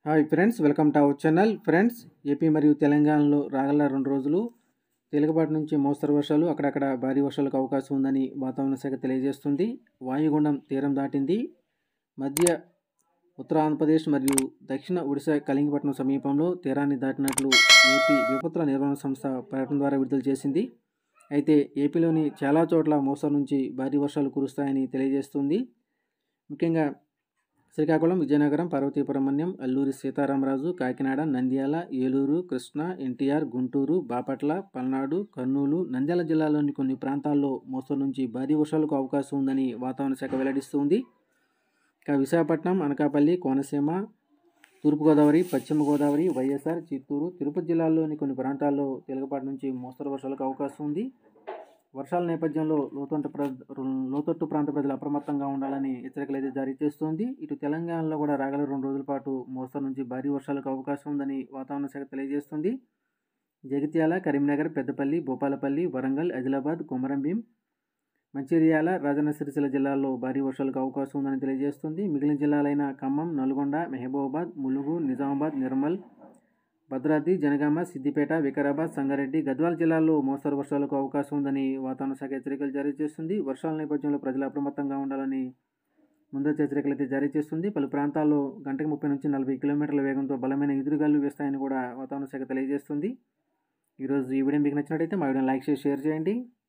hi friends welcome to our channel friends AP మరియు తెలంగాణలో రాగల రెండు రోజులు తేలికపాటి నుంచి మోస్తరు వర్షాలు అక్కడక్కడ భారీ వర్షాలకు అవకాశం ఉందని వాతావరణ శాఖ తెలియజేస్తుంది వాయుగుండం తీరం దాటింది మధ్య ఉత్తర ఆంధ్రప్రదేశ్ మరియు దక్షిణ ఒడిశా కళింగపట్నం సమీపంలో తీరాన్ని దాటినట్లు ఏపీ విపత్తుల నిర్వహణ సంస్థ ప్రకటన ద్వారా విడుదల చేసింది అయితే ఏపీలోని చాలా చోట్ల మోస్తరు నుంచి భారీ వర్షాలు కురుస్తాయని తెలియజేస్తుంది ముఖ్యంగా శ్రీకాకుళం విజయనగరం పార్వతీపురమణ్యం అల్లూరి సీతారామరాజు కాకినాడ నంద్యాల ఏలూరు కృష్ణా ఎన్టీఆర్ గుంటూరు బాపట్ల పల్నాడు కర్నూలు నంద్యాల జిల్లాలోని కొన్ని ప్రాంతాల్లో మోస్తరు నుంచి భారీ వర్షాలకు అవకాశం ఉందని వాతావరణ శాఖ వెల్లడిస్తుంది ఇక విశాఖపట్నం అనకాపల్లి కోనసీమ తూర్పుగోదావరి పశ్చిమ గోదావరి వైఎస్ఆర్ చిత్తూరు తిరుపతి జిల్లాల్లోని కొన్ని ప్రాంతాల్లో తేలికపాటి నుంచి మోస్తరు వర్షాలకు అవకాశం ఉంది వర్షాల నేపథ్యంలో లోతట్టు ప్ర లోతట్టు ప్రాంత ప్రజలు అప్రమత్తంగా ఉండాలని హెచ్చరికలు అయితే జారీ చేస్తోంది ఇటు తెలంగాణలో కూడా రాగల రెండు రోజుల పాటు మోస్తరు నుంచి భారీ వర్షాలకు అవకాశం ఉందని వాతావరణ శాఖ తెలియజేస్తుంది జగిత్యాల కరీంనగర్ పెద్దపల్లి భూపాలపల్లి వరంగల్ ఆదిలాబాద్ కొమరంభీం మంచిర్యాల రాజన్న సిరిసిల్ల జిల్లాల్లో భారీ వర్షాలకు అవకాశం ఉందని తెలియజేస్తుంది మిగిలిన జిల్లాలైన ఖమ్మం నల్గొండ మహబూబాబాద్ ములుగు నిజామాబాద్ నిర్మల్ భద్రాద్రి జనగామ సిద్దిపేట వికారాబాద్ సంగారెడ్డి గద్వాల జిల్లాల్లో మోస్తరు వర్షాలకు అవకాశం ఉందని వాతావరణ శాఖ హెచ్చరికలు జారీ చేస్తుంది వర్షాల నేపథ్యంలో ప్రజలు అప్రమత్తంగా ఉండాలని ముందస్తు హెచ్చరికలు అయితే జారీ చేస్తుంది పలు ప్రాంతాల్లో గంటకు ముప్పై నుంచి నలభై కిలోమీటర్ల వేగంతో బలమైన ఎదురుగాలు వేస్తాయని కూడా వాతావరణ శాఖ తెలియజేస్తుంది ఈరోజు ఈ వీడియో మీకు నచ్చినట్టయితే మా వీడియోని లైక్ చేసి షేర్ చేయండి